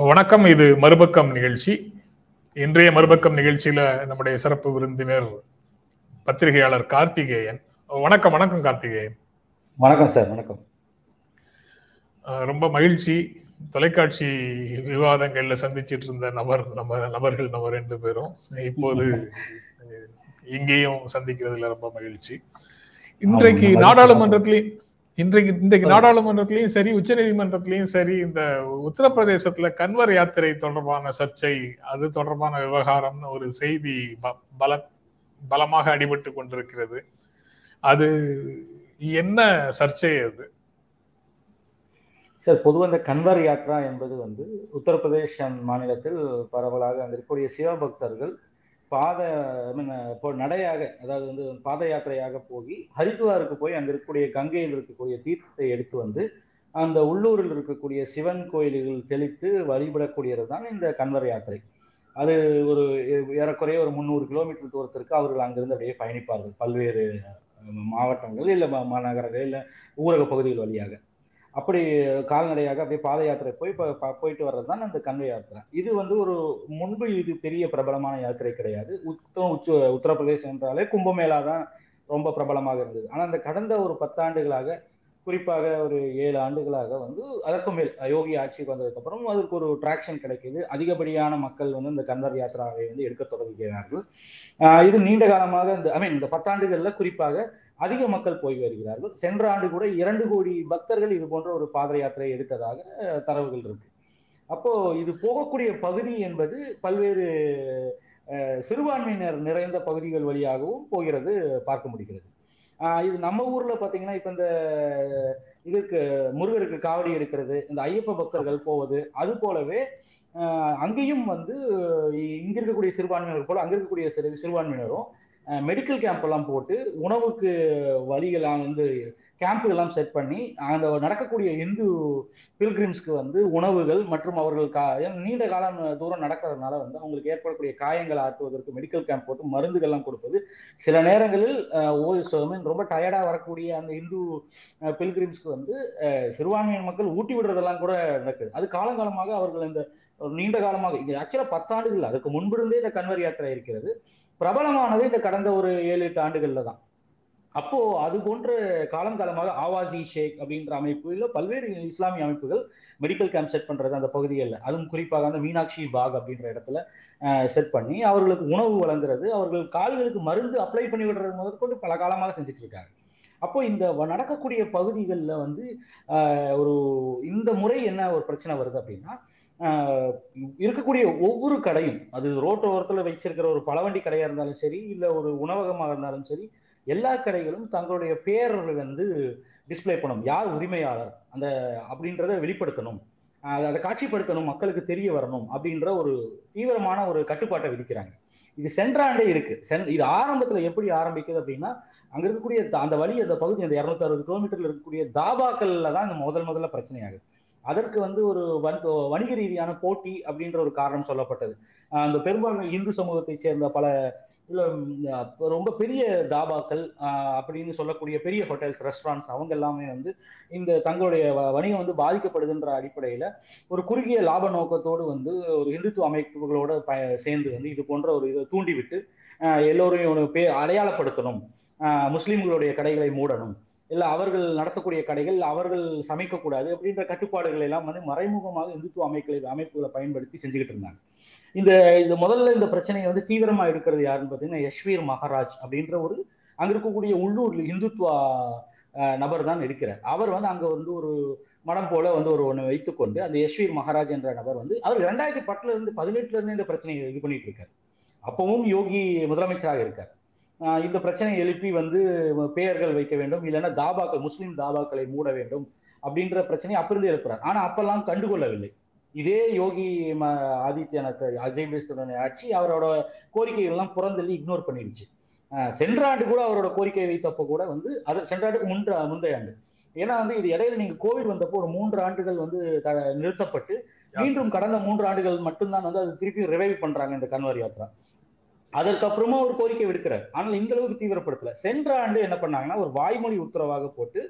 வணக்கம் இது மறுபக்கம் நிகழ்ச்சி இன்றைய மறுபக்கம் நிகழ்ச்சியில நம்முடைய சிறப்பு விருந்தினர் பத்திரிகையாளர் கார்த்திகேயன் வணக்கம் வணக்கம் கார்த்திகேயன் வணக்கம் சார் வணக்கம் அஹ் ரொம்ப மகிழ்ச்சி தொலைக்காட்சி விவாதங்கள்ல சந்திச்சிட்டு இருந்த நபர் நம்ம நபர்கள் நம்ம ரெண்டு பேரும் இப்போது அஹ், இங்கேயும் சந்திக்கிறதுல ரொம்ப மகிழ்ச்சி இன்றைக்கு மகிழ்ச்சி. நாடாளுமன்றத்திலையும் இன்றைக்கு இன்றைக்கு நாடாளுமன்றத்திலையும் சரி உச்சநீதிமன்றத்திலையும் சரி இந்த உத்தரப்பிரதேசத்துல கன்வர் யாத்திரை தொடர்பான சர்ச்சை அது தொடர்பான விவகாரம்னு ஒரு செய்தி ப- பல பலமாக அடிபட்டு கொண்டிருக்கிறது அது என்ன சர்ச்சை அது சார் பொதுவாக இந்த கன்வர் யாத்ரா என்பது வந்து உத்தரப்பிரதேச மாநிலத்தில் பரவலாக அங்க இருக்கக்கூடிய சிவபக்தர்கள் பாத I mean, இப்போ நடையாக அதாவது வந்து பாத யாத்திரையாக போய் ஹரித்வாருக்கு போய் அங்க இருக்கக்கூடிய கங்கையில் இருக்கக்கூடிய தீர்த்தத்தை எடுத்து வந்து அந்த உள்ளூரில் இருக்கக்கூடிய சிவன் கோயில்கள் தெளித்து வழிபடக்கூடியது தான் இந்த கன்வர் யாத்திரை அது ஒரு ஏ- ஏறக்குறைய ஒரு முந்நூறு கிலோமீட்டர் தூரத்திற்கு அவர்கள் அங்கிருந்து அப்படியே பயணிப்பார்கள் பல்வேறு அஹ், மாவட்டங்கள் இல்லை மாநகரங்கள் இல்லை ஊரக பகுதிகள் வழியாக அப்படி கால்நடையாக அப்படியே பாத யாத்திரை போய் ப- ப- போயிட்டு வர்றது தான் அந்த கன்வை யாத்திரை இது வந்து ஒரு முன்பு இது பெரிய பிரபலமான யாத்திரை கிடையாது உத்தரம் உச்ச உத்தரப்பிரதேசம் என்றாலே கும்பமேளா தான் ரொம்ப பிரபலமாக இருந்தது ஆனால் அந்த கடந்த ஒரு பத்தாண்டுகளாக குறிப்பாக ஒரு ஏழு ஆண்டுகளாக வந்து அதற்கு மேல் யோகி ஆட்சிக்கு வந்ததுக்கு அப்புறம் அதுக்கு ஒரு டிராக்ஷன் கிடைக்குது அதிகப்படியான மக்கள் வந்து இந்த கன்வர் யாத்திராவை வந்து எடுக்க தொடங்குகிறார்கள் ஆஹ் இது நீண்ட காலமாக இந்த ஐ மீன் இந்த பத்தாண்டுகள்ல குறிப்பாக அதிக மக்கள் போய் வருகிறார்கள் சென்ற ஆண்டு கூட இரண்டு கோடி பக்தர்கள் இது போன்ற ஒரு பாத யாத்திரை எடுத்ததாக அஹ், தரவுகள் இருக்கு அப்போ இது போகக்கூடிய பகுதி என்பது பல்வேறு அஹ், சிறுபான்மையினர் நிறைந்த பகுதிகள் வழியாகவும் போகிறது பார்க்க முடிகிறது ஆஹ், இது நம்ம ஊர்ல பாத்தீங்கன்னா இப்ப இந்த இதுக்கு முருகருக்கு காவடி எடுக்கிறது இந்த ஐயப்ப பக்தர்கள் போவது அது போலவே ஆஹ், அங்கேயும் வந்து இங்க இருக்கக்கூடிய சிறுபான்மையினர் போல அங்க இருக்கக்கூடிய சிறு சிறுபான்மையினரும் மெடிக்கல் கேம்ப் எல்லாம் போட்டு உணவுக்கு வழிகள்லாம் வந்து கேம்ப் எல்லாம் செட் பண்ணி அந்த நடக்கக்கூடிய இந்து பில்கிரிம்ஸ்க்கு வந்து உணவுகள் மற்றும் அவர்கள் கா ஏன்னா நீண்ட காலம் தூரம் நடக்கிறதுனால வந்து அவங்களுக்கு ஏற்படக்கூடிய காயங்களை ஆற்றுவதற்கு மெடிக்கல் கேம்ப் போட்டு மருந்துகள்லாம் கொடுப்பது சில நேரங்களில் அஹ், ஓ so, I mean, ரொம்ப டயர்டா வரக்கூடிய அந்த இந்து பில்கிரிம்ஸ்க்கு வந்து அஹ், சிறுபான்மையின மக்கள் ஊட்டி விடுறதெல்லாம் கூட நடக்குது அது காலங்காலமாக அவர்கள் இந்த ஒரு நீண்ட காலமாக இது ஆக்சுவலா பத்தாண்டுகள் அதுக்கு முன்பிருந்தே இந்த கன்வர் யாத்திரை இருக்கிறது பிரபலமானது இந்த கடந்த ஒரு ஏழு எட்டு ஆண்டுகள்ல தான் அப்போ அது போன்ற காலங்காலமாக ஆவாசி ஷேக் அப்படின்ற அமைப்பு இல்ல பல்வேறு இஸ்லாமிய அமைப்புகள் மெடிக்கல் கேம்ப் செட் பண்றது அந்த பகுதிகளில் அதுவும் குறிப்பாக அந்த மீனாட்சி பாக் அப்படின்ற இடத்துல செட் பண்ணி அவர்களுக்கு உணவு வழங்குறது அவர்கள் கால்களுக்கு மருந்து அப்ளை பண்ணி விடுறது முதற்கொண்டு பல காலமாக செஞ்சுட்டு இருக்காங்க அப்போ இந்த வ- நடக்கக்கூடிய பகுதிகளில் வந்து ஆஹ், ஒரு இந்த முறை என்ன ஒரு பிரச்சனை வருது அப்படின்னா ஆஹ், இருக்கக்கூடிய ஒவ்வொரு கடையும் அது ரோட்டு ஓரத்தில் வச்சிருக்கிற ஒரு பழவண்டி கடையா இருந்தாலும் சரி இல்ல ஒரு உணவகமாக இருந்தாலும் சரி எல்லா கடைகளும் தங்களுடைய பேர் வந்து டிஸ்ப்ளே பண்ணணும் யார் உரிமையாளர் அந்த அப்படின்றத வெளிப்படுத்தணும் ஆஹ் அதை காட்சிப்படுத்தணும் மக்களுக்கு தெரிய வரணும் அப்படின்ற ஒரு தீவிரமான ஒரு கட்டுப்பாட்டை விதிக்கிறாங்க இது சென்ற ஆண்டே இருக்கு சென் இது ஆரம்பத்துல எப்படி ஆரம்பிக்குது அப்படின்னா அங்க இருக்கக்கூடிய த- அந்த வழி அந்த பகுதி அந்த இருநூத்தி அறுபது கிலோமீட்டர்ல இருக்கக்கூடிய தாபாக்கள்ல தான் இந்த முதல் முதல்ல பிரச்சனையாகுது அதற்கு வந்து ஒரு வன் வணிக ரீதியான போட்டி அப்படின்ற ஒரு காரணம் சொல்லப்பட்டது ஆஹ் அந்த பெரும்பான்மை இந்து சமூகத்தை சேர்ந்த பல இல்ல ம், அப்ப ரொம்ப பெரிய தாபாக்கள் ஆஹ் அப்படின்னு சொல்லக்கூடிய பெரிய ஹோட்டல்ஸ் ரெஸ்டாரண்ட்ஸ் அவங்க எல்லாமே வந்து இந்த தங்களுடைய வ- வணிகம் வந்து பாதிக்கப்படுதுன்ற அடிப்படையில ஒரு குறுகிய லாப நோக்கத்தோடு வந்து ஒரு இந்துத்துவ அமைப்புகளோட ப சேர்ந்து வந்து இது போன்ற ஒரு இதை தூண்டிவிட்டு ஆஹ் எல்லோரையும் ஒரு பே அடையாளப்படுத்தணும் ஆஹ் முஸ்லிம்களுடைய கடைகளை மூடணும் இல்ல அவர்கள் நடத்தக்கூடிய கடைகள் அவர்கள் சமைக்கக்கூடாது அப்படின்ற கட்டுப்பாடுகளை எல்லாம் வந்து மறைமுகமாக இந்துத்துவ அமைப்புகளை அமைப்புகளை பயன்படுத்தி செஞ்சுக்கிட்டு இருந்தாங்க இந்த இந்த முதல்ல இந்த பிரச்சனையை வந்து தீவிரமா எடுக்கிறது யாருன்னு பார்த்தீங்கன்னா யஷ்வீர் மகாராஜ் அப்படின்ற ஒரு அங்க இருக்கக்கூடிய உள்ளூர் இந்துத்துவா அஹ், நபர் தான் இருக்கிறார் அவர் வந்து அங்க வந்து ஒரு மடம் போல வந்து ஒரு ஒண்ணு வைத்துக்கொண்டு அந்த யஷ்வீர் மகாராஜ் என்ற நபர் வந்து அவர் ரெண்டாயிரத்தி பத்துல இருந்து பதினெட்டுல இருந்து இந்த பிரச்சனையை இது பண்ணிட்டு இருக்காரு அப்பவும் யோகி முதலமைச்சராக இருக்கார் ஆஹ் இந்த பிரச்சனையை எழுப்பி வந்து பெயர்கள் வைக்க வேண்டும் இல்லைன்னா தாபாக்கள் முஸ்லிம் தாபாக்களை மூட வேண்டும் அப்படின்ற பிரச்சனையை அப்பிருந்து எழுப்புறார் ஆனா அப்பெல்லாம் கண்டுகொள்ளவில்லை இதே யோகி ம- ஆதித்யநாத் அஜய் பேசுடன் ஆட்சி அவரோட கோரிக்கைகள் எல்லாம் புறந்தள்ளி இக்னோர் பண்ணிடுச்சு ஆஹ் சென்ற ஆண்டு கூட அவரோட கோரிக்கை வைத்தப்போ கூட வந்து அது சென்ற ஆண்டுக்கு முன்ற முந்தைய ஆண்டு ஏன்னா வந்து இது இடையில நீங்க கோவிட் வந்தப்போ ஒரு மூன்று ஆண்டுகள் வந்து த- நிறுத்தப்பட்டு மீண்டும் கடந்த மூன்று ஆண்டுகள் மட்டும்தான் வந்து அது திருப்பி ரிவைவ் பண்றாங்க இந்த கன்வர் யாத்ரா அதற்கப்புறமா ஒரு கோரிக்கை விடுக்கிறார் ஆனால் இந்த அளவுக்கு தீவிரப்படுத்தல சென்ற ஆண்டு என்ன பண்ணாங்கன்னா ஒரு வாய்மொழி உத்தரவாக போட்டு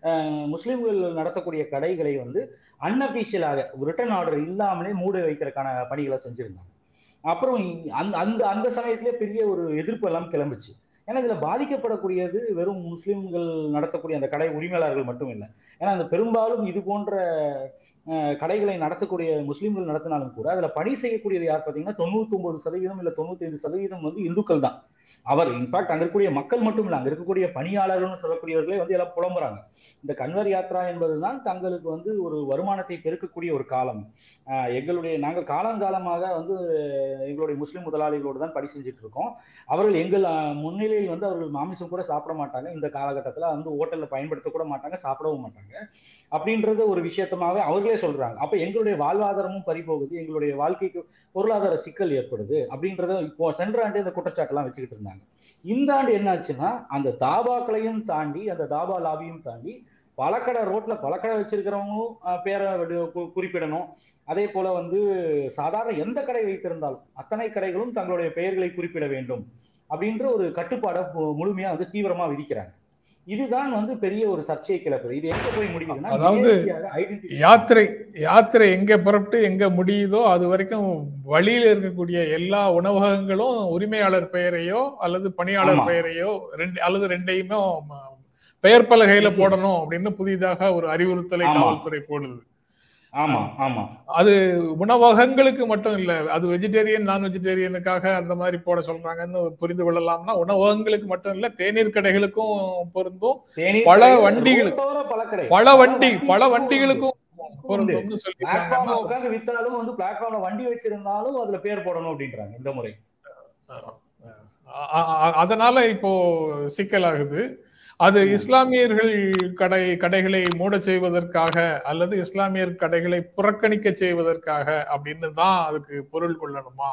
முஸ்லிம்கள் நடத்தக்கூடிய கடைகளை வந்து அன்அபிஷியலாக ரிட்டர்ன் ஆர்டர் இல்லாமலே மூட வைக்கிறதுக்கான பணிகளை செஞ்சிருந்தாங்க அப்புறம் அந்த அந்த அந்த சமயத்திலே பெரிய ஒரு எதிர்ப்பு எல்லாம் கிளம்புச்சு ஏன்னா இதுல பாதிக்கப்படக்கூடியது வெறும் முஸ்லிம்கள் நடத்தக்கூடிய அந்த கடை உரிமையாளர்கள் மட்டும் இல்லை ஏன்னா அந்த பெரும்பாலும் இது போன்ற கடைகளை நடத்தக்கூடிய முஸ்லீம்கள் நடத்தினாலும் கூட அதுல பணி செய்யக்கூடியது யார் பார்த்தீங்கன்னா தொண்ணூத்தி ஒன்பது சதவீதம் இல்ல தொண்ணூத்தி ஐந்து சதவீதம் வந்து இந்துக்கள் தான் அவர் இன்ஃபேக்ட் அங்க இருக்கக்கூடிய மக்கள் மட்டும் இல்லை அங்க இருக்கக்கூடிய பணியாளர்கள்னு சொல்லக்கூடியவர்களே வந்து எல்லாம் புலம்புறாங்க இந்த கன்வர் யாத்ரா என்பதுதான் தங்களுக்கு வந்து ஒரு வருமானத்தை பெருக்கக்கூடிய ஒரு காலம் எங்களுடைய நாங்கள் காலங்காலமாக வந்து எங்களுடைய முஸ்லிம் முதலாளிகளோடு தான் பணி செஞ்சுட்டு இருக்கோம் அவர்கள் எங்கள் முன்னிலையில் வந்து அவர்கள் மாமிசம் கூட சாப்பிட மாட்டாங்க இந்த காலகட்டத்தில் வந்து ஹோட்டலில் பயன்படுத்த கூட மாட்டாங்க சாப்பிடவும் மாட்டாங்க அப்படின்றத ஒரு விஷயத்தமாவே அவர்களே சொல்றாங்க அப்ப எங்களுடைய வாழ்வாதாரமும் பறிபோகுது எங்களுடைய வாழ்க்கைக்கு பொருளாதார சிக்கல் ஏற்படுது அப்படின்றத இப்போ சென்ற ஆண்டு இந்த குற்றச்சாட்டெல்லாம் வச்சுக்கிட்டு இருந்தாங்க இந்த ஆண்டு என்னாச்சுன்னா அந்த தாபாக்களையும் தாண்டி அந்த தாபா லாபியும் தாண்டி பழக்கடை ரோட்ல பழக்கடை வச்சிருக்கிறவங்களும் பேரை குறிப்பிடணும் அதே போல வந்து சாதாரண எந்த கடை வைத்திருந்தாலும் அத்தனை கடைகளும் தங்களுடைய பெயர்களை குறிப்பிட வேண்டும் அப்படின்ற ஒரு கட்டுப்பாடை முழுமையா வந்து தீவிரமா விதிக்கிறாங்க இதுதான் வந்து பெரிய ஒரு சர்ச்சையை கிளப்புது இது எங்க போய் முடியுதுன்னா அதாவது யாத்திரை யாத்திரை எங்க புறப்பட்டு எங்க முடியுதோ அது வரைக்கும் வழியில இருக்கக்கூடிய எல்லா உணவகங்களும் உரிமையாளர் பெயரையோ அல்லது பணியாளர் பெயரையோ ரெண்டு அல்லது ரெண்டையுமே பெயர் பலகையில போடணும் அப்படின்னு புதிதாக ஒரு அறிவுறுத்தலை காவல்துறை போடுது ஆமா ஆமா அது உணவகங்களுக்கு மட்டும் இல்ல அது வெஜிடேரியன் நான் வெஜிடேரியனுக்காக அந்த மாதிரி போட சொல்றாங்கன்னு புரிந்து கொள்ளலாம்னா உணவகங்களுக்கு மட்டும் இல்ல தேநீர் கடைகளுக்கும் பொருந்தும் பல வண்டிகளுக்கு பல வண்டி பல வண்டிகளுக்கும் பொருந்தும்னு சொல்லிருக்காங்க உட்காந்து வித்தாலும் வந்து பிளாட்ஃபார்ம்ல வண்டி வச்சிருந்தாலும் அதுல பேர் போடணும் அப்படின்றாங்க இந்த முறை அதனால இப்போ சிக்கலாகுது அது இஸ்லாமியர்கள் கடை கடைகளை மூட செய்வதற்காக அல்லது இஸ்லாமியர் கடைகளை புறக்கணிக்க செய்வதற்காக அப்படின்னு தான் அதுக்கு பொருள் கொள்ளணுமா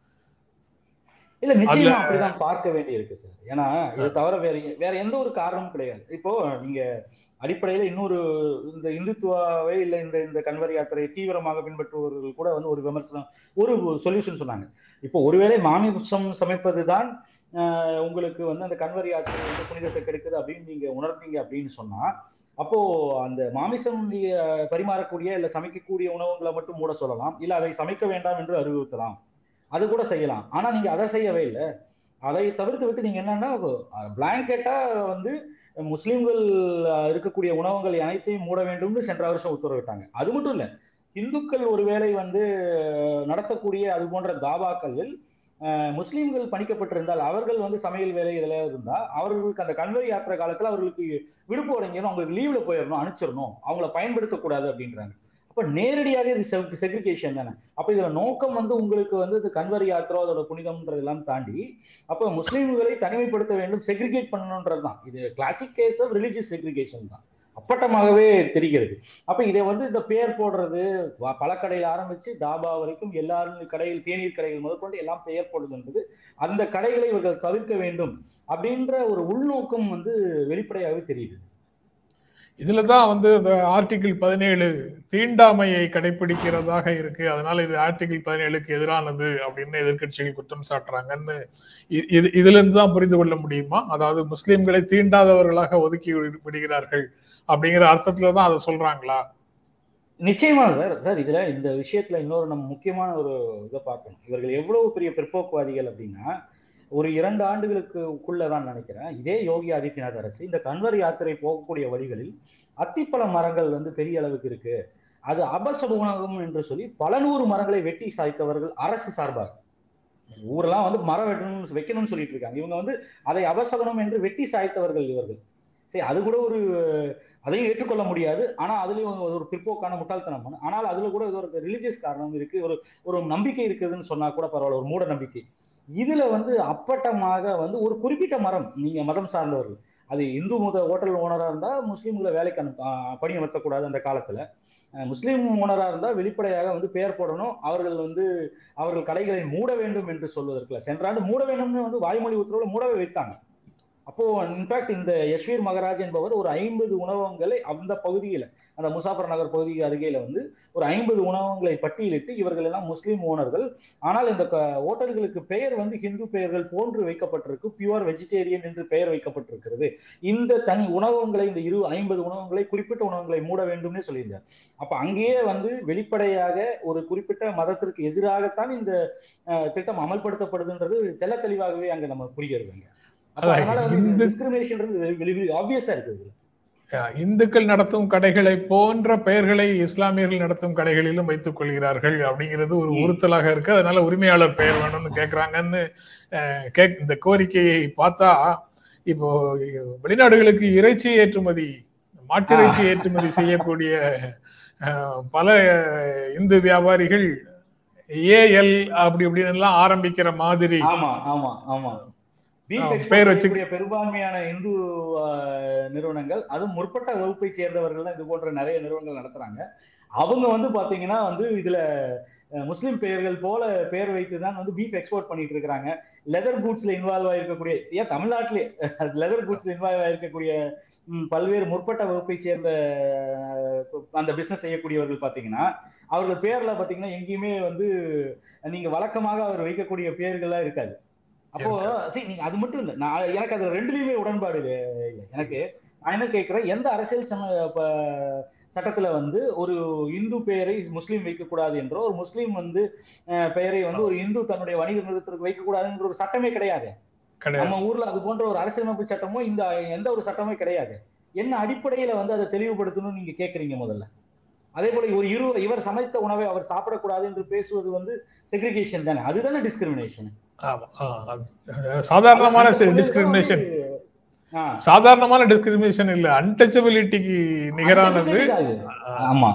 இல்ல நிச்சயமா அப்படிதான் பார்க்க வேண்டி இருக்கு சார் ஏன்னா இது தவிர வேற வேற எந்த ஒரு காரணமும் கிடையாது இப்போ நீங்க அடிப்படையில இன்னொரு இந்த இந்துத்துவாவை இல்ல இந்த இந்த கன்வர் யாத்திரையை தீவிரமாக பின்பற்றுபவர்கள் கூட வந்து ஒரு விமர்சனம் ஒரு சொல்யூஷன் சொன்னாங்க இப்போ ஒருவேளை மாமிசம் சமைப்பதுதான் உங்களுக்கு வந்து அந்த கன்வர் யாத்திரை வந்து புனிதத்தை கெடுக்குது அப்படின்னு நீங்க உணர்ந்தீங்க அப்படின்னு சொன்னா அப்போ அந்த மாமிசம் பரிமாறக்கூடிய இல்ல சமைக்கக்கூடிய உணவுகளை மட்டும் மூட சொல்லலாம் இல்ல அதை சமைக்க வேண்டாம் என்று அறிவுறுத்தலாம் அது கூட செய்யலாம் ஆனா நீங்க அதை செய்யவே இல்லை அதை தவிர்த்து விட்டு நீங்க என்னன்னா பிளாங்கெட்டா வந்து முஸ்லிம்கள் இருக்கக்கூடிய உணவுகள் அனைத்தையும் மூட வேண்டும்னு சென்ற வருஷம் உத்தரவிட்டாங்க அது மட்டும் இல்ல இந்துக்கள் ஒருவேளை வந்து நடத்தக்கூடிய அது போன்ற தாபாக்களில் முஸ்லீம்கள் பணிக்கப்பட்டிருந்தால் அவர்கள் வந்து சமையல் வேலை இதில் இருந்தா அவர்களுக்கு அந்த கன்வரி யாத்திரை காலத்துல அவர்களுக்கு விடுப்பு வழங்கியதும் அவங்களுக்கு லீவ்ல போயிடணும் அனுப்பிச்சிடணும் அவங்கள பயன்படுத்தக்கூடாது அப்படின்றாங்க அப்ப நேரடியாக இது செக்ரிகேஷன் தானே அப்ப இதுல நோக்கம் வந்து உங்களுக்கு வந்து இது கன்வர் யாத்திரோ அதோட புனிதம்ன்றதெல்லாம் தாண்டி அப்ப முஸ்லீம்களை தனிமைப்படுத்த வேண்டும் செக்ரிகேட் பண்ணணுன்றது தான் இது classic case of religious segregation தான் அப்பட்டமாகவே தெரிகிறது அப்ப இதை வந்து இந்த பேர் போடுறது பழக்கடையில் ஆரம்பிச்சு தாபா வரைக்கும் எல்லாரும் கடையில் தேநீர் கடைகள் முதற்கொண்டு எல்லாம் பெயர் போடுதுன்றது அந்த கடைகளை இவர்கள் தவிர்க்க வேண்டும் அப்படின்ற ஒரு உள்நோக்கம் வந்து வெளிப்படையாகவே தெரியுது இதுலதான் வந்து இந்த ஆர்டிகிள் பதினேழு தீண்டாமையை கடைபிடிக்கிறதாக இருக்கு அதனால இது ஆர்டிகிள் பதினேழுக்கு எதிரானது அப்படின்னு எதிர்கட்சிகள் குற்றம் சாட்டுறாங்கன்னு இது இதுல இருந்து தான் புரிந்து கொள்ள முடியுமா அதாவது முஸ்லிம்களை தீண்டாதவர்களாக ஒதுக்கி விடுகிறார்கள் அப்படிங்கிற அர்த்தத்துல தான் அதை சொல்றாங்களா நிச்சயமா சார் சார் இதுல இந்த விஷயத்துல இன்னொரு நம்ம முக்கியமான ஒரு இதை பார்க்கணும் இவர்கள் எவ்வளவு பெரிய பிற்போக்குவாதிகள் அப்படின்னா ஒரு இரண்டு ஆண்டுகளுக்குள்ளதான் நினைக்கிறேன் இதே யோகி ஆதித்யநாத் அரசு இந்த கன்வர் யாத்திரை போகக்கூடிய வழிகளில் அத்திப்பழ மரங்கள் வந்து பெரிய அளவுக்கு இருக்கு அது அபசகுணம் என்று சொல்லி பல நூறு மரங்களை வெட்டி சாய்த்தவர்கள் அரசு சார்பாக ஊரெல்லாம் வந்து மரம் வெட்டணும் வைக்கணும்னு சொல்லிட்டு இருக்காங்க இவங்க வந்து அதை அபசகுணம் என்று வெட்டி சாய்த்தவர்கள் இவர்கள் சரி அது கூட ஒரு அதையும் ஏற்றுக்கொள்ள முடியாது ஆனா அதுலயும் ஒரு பிற்போக்கான முட்டாள்தனம் ஆனால் அதுல கூட ஒரு ரிலீஜியஸ் காரணம் இருக்கு ஒரு ஒரு நம்பிக்கை இருக்குதுன்னு சொன்னா கூட பரவாயில்ல ஒரு மூட நம்பிக்கை இதுல வந்து அப்பட்டமாக வந்து ஒரு குறிப்பிட்ட மரம் நீங்க மதம் சார்ந்தவர்கள் அது இந்து முத ஹோட்டல் ஓனரா இருந்தா முஸ்லீம்களை வேலைக்கு அனுப்ப பணி அமர்த்தக்கூடாது அந்த காலத்துல முஸ்லீம் ஓனரா இருந்தா வெளிப்படையாக வந்து பெயர் போடணும் அவர்கள் வந்து அவர்கள் கடைகளை மூட வேண்டும் என்று சொல்வதற்குல சென்ற ஆண்டு மூட வேண்டும்னு வந்து வாய்மொழி உத்தரவுல மூடவே வைத்தாங்க அப்போ இன்ஃபேக்ட் இந்த யஸ்வீர் மகராஜ் என்பவர் ஒரு ஐம்பது உணவகங்களை அந்த பகுதியில அந்த முசாஃபர் நகர் பகுதி அருகையில வந்து ஒரு ஐம்பது உணவகங்களை பட்டியலிட்டு இவர்கள் எல்லாம் முஸ்லீம் ஓனர்கள் ஆனால் இந்த ஹோட்டல்களுக்கு பெயர் வந்து ஹிந்து பெயர்கள் போன்று வைக்கப்பட்டிருக்கு பியூர் வெஜிடேரியன் என்று பெயர் வைக்கப்பட்டிருக்கிறது இந்த தனி உணவகங்களை இந்த இரு ஐம்பது உணவகங்களை குறிப்பிட்ட உணவகங்களை மூட வேண்டும்னே சொல்லியிருந்தார் அப்ப அங்கேயே வந்து வெளிப்படையாக ஒரு குறிப்பிட்ட மதத்திற்கு எதிராகத்தான் இந்த திட்டம் அமல்படுத்தப்படுதுன்றது தெல தெளிவாகவே அங்க நம்ம புரிகிறதுங்க அதனால வந்து டிஸ்கிரிமினேஷன் ஆப்வியஸா இருக்குது இந்துக்கள் நடத்தும் கடைகளை போன்ற பெயர்களை இஸ்லாமியர்கள் நடத்தும் கடைகளிலும் வைத்துக் கொள்கிறார்கள் அப்படிங்கிறது ஒரு உறுத்தலாக இருக்கு அதனால உரிமையாளர் பெயர் வேணும்னு கேட்கறாங்கன்னு கேக் இந்த கோரிக்கையை பார்த்தா இப்போ வெளிநாடுகளுக்கு இறைச்சி ஏற்றுமதி மாட்டிறைச்சி ஏற்றுமதி செய்யக்கூடிய பல இந்து வியாபாரிகள் ஏஎல் அப்படி இப்படின்னு எல்லாம் ஆரம்பிக்கிற மாதிரி ஆமா ஆமா ஆமா பேர் வச்சு பெரும்பான்மையான இந்து நிறுவனங்கள் அதுவும் முற்பட்ட வகுப்பை சேர்ந்தவர்கள் தான் இது போன்ற நிறைய நிறுவனங்கள் நடத்துறாங்க அவங்க வந்து பாத்தீங்கன்னா வந்து இதுல முஸ்லீம் பெயர்கள் போல பெயர் வைத்து தான் வந்து பீஃப் எக்ஸ்போர்ட் பண்ணிட்டு இருக்காங்க லெதர் கூட்ஸ்ல இன்வால்வ் ஆயிருக்கக்கூடிய ஏன் தமிழ்நாட்டிலே லெதர் கூட்ஸ்ல இன்வால்வ் ஆயிருக்கக்கூடிய பல்வேறு முற்பட்ட வகுப்பை சேர்ந்த அந்த பிசினஸ் செய்யக்கூடியவர்கள் பாத்தீங்கன்னா அவர்கள் பேர்ல பாத்தீங்கன்னா எங்கேயுமே வந்து நீங்க வழக்கமாக அவர் வைக்கக்கூடிய பேர்கள்லாம் இருக்காது அப்போ சரி நீங்க அது மட்டும் இல்லை நான் எனக்கு அது ரெண்டுலயுமே உடன்பாடு இல்லை எனக்கு நான் என்ன கேட்கிறேன் எந்த அரசியல் சம சட்டத்துல வந்து ஒரு இந்து பெயரை முஸ்லீம் வைக்கக்கூடாது என்றோ ஒரு முஸ்லீம் வந்து பெயரை வந்து ஒரு இந்து தன்னுடைய வணிக நிறுவனத்திற்கு வைக்கக்கூடாதுன்ற ஒரு சட்டமே கிடையாது நம்ம ஊர்ல அது போன்ற ஒரு அரசியலமைப்பு சட்டமோ இந்த எந்த ஒரு சட்டமே கிடையாது என்ன அடிப்படையில வந்து அதை தெளிவுபடுத்தணும்னு நீங்க கேக்குறீங்க முதல்ல அதே போல ஒரு இரு இவர் சமைத்த உணவை அவர் சாப்பிடக்கூடாது என்று பேசுவது வந்து செக்ரிகேஷன் தானே அதுதானே டிஸ்கிரிமினேஷன் சாதாரணமான டிஸ்கிரிமினேஷன் சாதாரணமான டிஸ்கிரிமினேஷன் இல்ல அன்டச்சபிலிட்டிக்கு நிகரானது ஆமா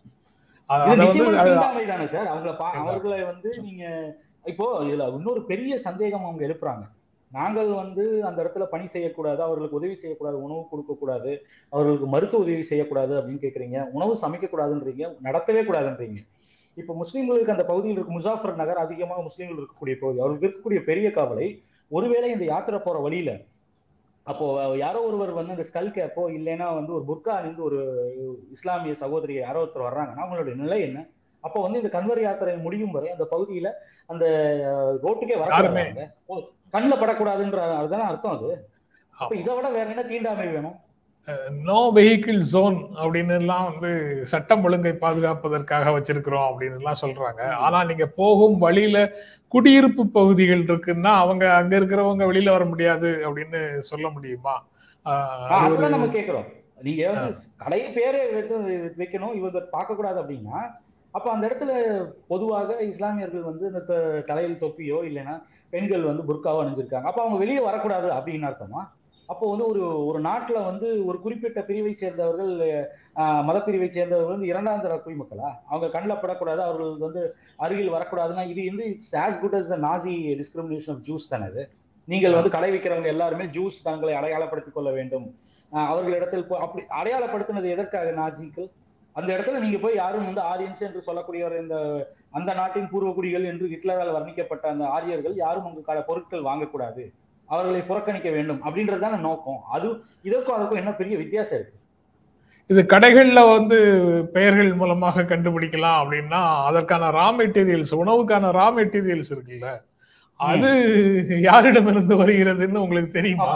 தானே சார் அவங்கள அவர்களை வந்து நீங்க இப்போ இதுல இன்னொரு பெரிய சந்தேகம் அவங்க எழுப்புறாங்க நாங்கள் வந்து அந்த இடத்துல பணி செய்யக்கூடாது அவர்களுக்கு உதவி செய்யக்கூடாது உணவு கொடுக்கக்கூடாது அவர்களுக்கு மருத்துவ உதவி செய்யக்கூடாது அப்படின்னு கேட்குறீங்க உணவு சமைக்கக்கூடாதுன்றீங்க நடத்தவே கூடாதுன்றீங்க இப்போ முஸ்லீம்களுக்கு அந்த பகுதியில் இருக்கும் முசாஃபர் நகர் அதிகமாக முஸ்லீம்கள் இருக்கக்கூடிய பகுதி அவர்களுக்கு இருக்கக்கூடிய பெரிய கவலை ஒருவேளை இந்த யாத்திரை போற வழியில அப்போ யாரோ ஒருவர் வந்து அந்த ஸ்கல் கேப்போ இல்லைன்னா வந்து ஒரு புர்கா அணிந்து ஒரு இஸ்லாமிய சகோதரி யாரோ ஒருத்தர் வர்றாங்கன்னா அவங்களுடைய நிலை என்ன அப்போ வந்து இந்த கன்வர் யாத்திரை முடியும் வரை அந்த பகுதியில அந்த ரோட்டுக்கே வர கண்ணில் படக்கூடாதுன்ற அதுதானே அர்த்தம் அது அப்ப இதை விட வேற என்ன தீண்டாமை வேணும் நோ வெஹிக்கிள் ஜோன் அப்படின்னு எல்லாம் வந்து சட்டம் ஒழுங்கை பாதுகாப்பதற்காக வச்சிருக்கிறோம் அப்படின்னு எல்லாம் சொல்றாங்க ஆனா நீங்க போகும் வழியில குடியிருப்பு பகுதிகள் இருக்குன்னா அவங்க அங்க இருக்கிறவங்க வெளியில வர முடியாது அப்படின்னு சொல்ல முடியுமா அதுதான் நம்ம கேக்குறோம் நீங்க கடை பேரே வைக்கணும் இவங்க பார்க்க கூடாது அப்படின்னா அப்ப அந்த இடத்துல பொதுவாக இஸ்லாமியர்கள் வந்து இந்த தலையில் தொப்பியோ இல்லைன்னா பெண்கள் வந்து புர்காவோ அணிஞ்சிருக்காங்க அப்ப அவங்க வெளியே வரக்கூடாது அப்படின்னு அர்த்தமா அப்போ வந்து ஒரு ஒரு நாட்டுல வந்து ஒரு குறிப்பிட்ட பிரிவை சேர்ந்தவர்கள் மதப்பிரிவை சேர்ந்தவர்கள் வந்து இரண்டாம் தர குடிமக்களா அவங்க கண்ணில் படக்கூடாது அவர்கள் வந்து அருகில் வரக்கூடாதுன்னா இது வந்து as good as the Nazi discrimination of Jews தானே அது நீங்கள் வந்து கடை வைக்கிறவங்க எல்லாருமே ஜூஸ் தங்களை அடையாளப்படுத்திக் கொள்ள வேண்டும் அவர்களிடத்தில் அப்படி அடையாளப்படுத்தினது எதற்காக நாஜிக்கள் அந்த இடத்துல நீங்க போய் யாரும் வந்து ஆரியன்ஸ் என்று சொல்லக்கூடியவர் இந்த அந்த நாட்டின் பூர்வகுடிகள் என்று ஹிட்லரால் வர்ணிக்கப்பட்ட அந்த ஆரியர்கள் யாரும் அங்கு பொருட்கள் வாங்கக்கூடாது அவர்களை புறக்கணிக்க வேண்டும் அப்படின்றதுதான நோக்கம் அது இதற்கும் அதுக்கும் என்ன பெரிய வித்தியாசம் இருக்கு இது கடைகள்ல வந்து பெயர்கள் மூலமாக கண்டுபிடிக்கலாம் அப்படின்னா அதற்கான ரா மெட்டீரியல்ஸ் உணவுக்கான ரா மெட்டீரியல்ஸ் இருக்குல்ல அது யாரிடமிருந்து வருகிறதுன்னு உங்களுக்கு தெரியுமா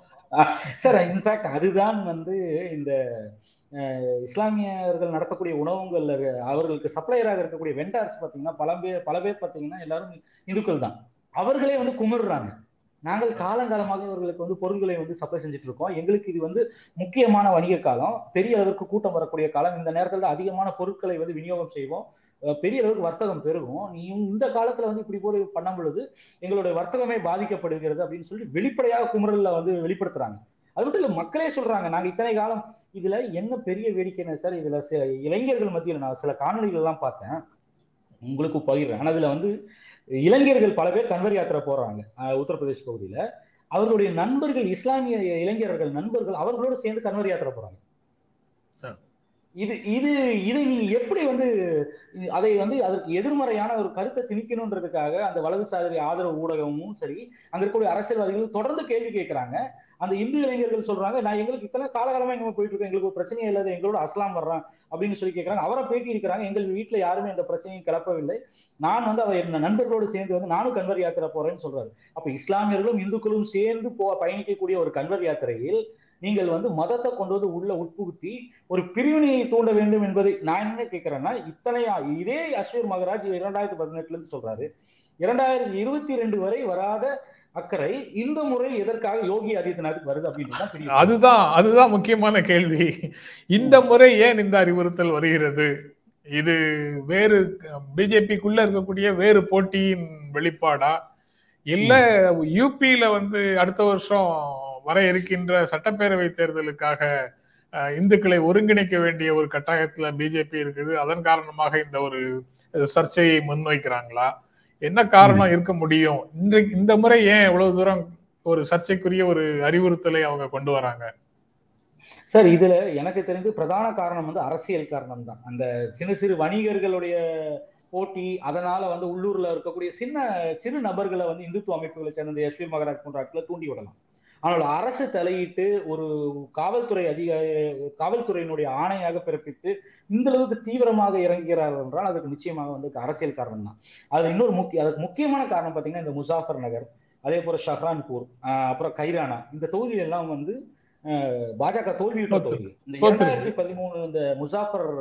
சார் இன்ஃபேக்ட் அதுதான் வந்து இந்த இஸ்லாமியர்கள் நடத்தக்கூடிய உணவுகள்ல அவர்களுக்கு சப்ளையராக இருக்கக்கூடிய வெண்டார்ஸ் பார்த்தீங்கன்னா பல பேர் பல பேர் பார்த்தீங்கன்னா எல்லாரும் இந்துக்கள் தான் அவர்களே வந்து குமிர்றாங்க நாங்கள் காலங்காலமாக இவர்களுக்கு வந்து பொருட்களை வந்து சப்ளை செஞ்சுட்டு இருக்கோம் எங்களுக்கு இது வந்து முக்கியமான வணிக காலம் பெரிய அளவுக்கு கூட்டம் வரக்கூடிய காலம் இந்த நேரத்தில் அதிகமான பொருட்களை வந்து விநியோகம் செய்வோம் பெரிய அளவுக்கு வர்த்தகம் பெருகும் நீ இந்த காலத்துல வந்து இப்படி போய் பண்ணும் பொழுது எங்களுடைய வர்த்தகமே பாதிக்கப்படுகிறது அப்படின்னு சொல்லி வெளிப்படையாக குமுறல்ல வந்து வெளிப்படுத்துறாங்க அது மட்டும் இல்ல மக்களே சொல்றாங்க நாங்க இத்தனை காலம் இதுல என்ன பெரிய வேடிக்கை என்ன சார் இதுல சில இளைஞர்கள் மத்தியில் நான் சில காணொலிகள் எல்லாம் பார்த்தேன் உங்களுக்கு பகிர்றேன் ஆனா அதுல வந்து இளைஞர்கள் பல பேர் கன்வர் யாத்திரை போறாங்க உத்தரப்பிரதேச பகுதியில அவர்களுடைய நண்பர்கள் இஸ்லாமிய இளைஞர்கள் நண்பர்கள் அவர்களோடு சேர்ந்து கன்வர் யாத்திரை போறாங்க இது இது இதை நீங்க எப்படி வந்து அதை வந்து அதற்கு எதிர்மறையான ஒரு கருத்தை திணிக்கணுன்றதுக்காக அந்த வலதுசாரி ஆதரவு ஊடகமும் சரி அங்க இருக்கக்கூடிய அரசியல்வாதிகள் தொடர்ந்து கேள்வி கேட்கிறாங்க அந்த இந்து இளைஞர்கள் சொல்றாங்க நான் எங்களுக்கு இத்தனை காலகாலமா எங்க போயிட்டு இருக்கோம் எங்களுக்கு ஒரு பிரச்சனையே இல்லாத எங்களோட அஸ்லாம் வர்றான் அப்படின்னு சொல்லி கேட்கறாங்க அவரை பேட்டி இருக்கிறாங்க எங்கள் வீட்டுல யாருமே எந்த பிரச்சனையும் கிளப்பவில்லை நான் வந்து அவர் என் நண்பர்களோடு சேர்ந்து வந்து நானும் கன்வர் யாத்திரை போறேன்னு சொல்றாரு அப்ப இஸ்லாமியர்களும் இந்துக்களும் சேர்ந்து போ பயணிக்கக்கூடிய ஒரு கன்வர் யாத்திரையில் நீங்கள் வந்து மதத்தை கொண்டு வந்து உள்ள உட்புகுத்தி ஒரு பிரிவினையை தூண்ட வேண்டும் என்பதை நான் என்ன கேட்கிறேன்னா இத்தனை இதே அஸ்வீர் மகராஜ் இரண்டாயிரத்தி பதினெட்டுல இருந்து சொல்றாரு இரண்டாயிரத்தி இருபத்தி ரெண்டு வரை வராத அக்கறை இந்த முறை எதற்காக யோகி ஆதித்யநாத் வருது அப்படின்னு அதுதான் அதுதான் முக்கியமான கேள்வி இந்த முறை ஏன் இந்த அறிவுறுத்தல் வருகிறது இது வேறு பிஜேபிக்குள்ள இருக்கக்கூடிய வேறு போட்டியின் வெளிப்பாடா இல்ல யூபியில வந்து அடுத்த வருஷம் வர இருக்கின்ற சட்டப்பேரவை தேர்தலுக்காக இந்துக்களை ஒருங்கிணைக்க வேண்டிய ஒரு கட்டாயத்துல பிஜேபி இருக்குது அதன் காரணமாக இந்த ஒரு சர்ச்சையை முன்வைக்கிறாங்களா என்ன காரணம் இருக்க முடியும் இன்றைக்கு இந்த முறை ஏன் எவ்வளவு தூரம் ஒரு சர்ச்சைக்குரிய ஒரு அறிவுறுத்தலை அவங்க கொண்டு வராங்க சார் இதுல எனக்கு தெரிந்து பிரதான காரணம் வந்து அரசியல் காரணம் தான் அந்த சின்ன சிறு வணிகர்களுடைய போட்டி அதனால வந்து உள்ளூர்ல இருக்கக்கூடிய சின்ன சிறு நபர்களை வந்து இந்துத்துவ அமைப்புகளை சேர்ந்த எஸ் பி மகராஜ் போன்ற ஆட்களை தூண்டி விடலாம் ஆனால் அரசு தலையிட்டு ஒரு காவல்துறை அதிகாரி காவல்துறையினுடைய ஆணையாக பிறப்பித்து இந்த அளவுக்கு தீவிரமாக இறங்குகிறார்கள் என்றால் அதுக்கு நிச்சயமாக வந்து அரசியல் காரணம் தான் அது இன்னொரு முக்கிய அதுக்கு முக்கியமான காரணம் பார்த்தீங்கன்னா இந்த முசாஃபர் நகர் அதே போல ஷஹ்ரான்பூர் அப்புறம் கைரானா இந்த தொகுதிகள் எல்லாம் வந்து பாஜக தோல்வியுற்ற தொகுதி இந்த இரண்டாயிரத்தி பதிமூணு இந்த முசாஃபர்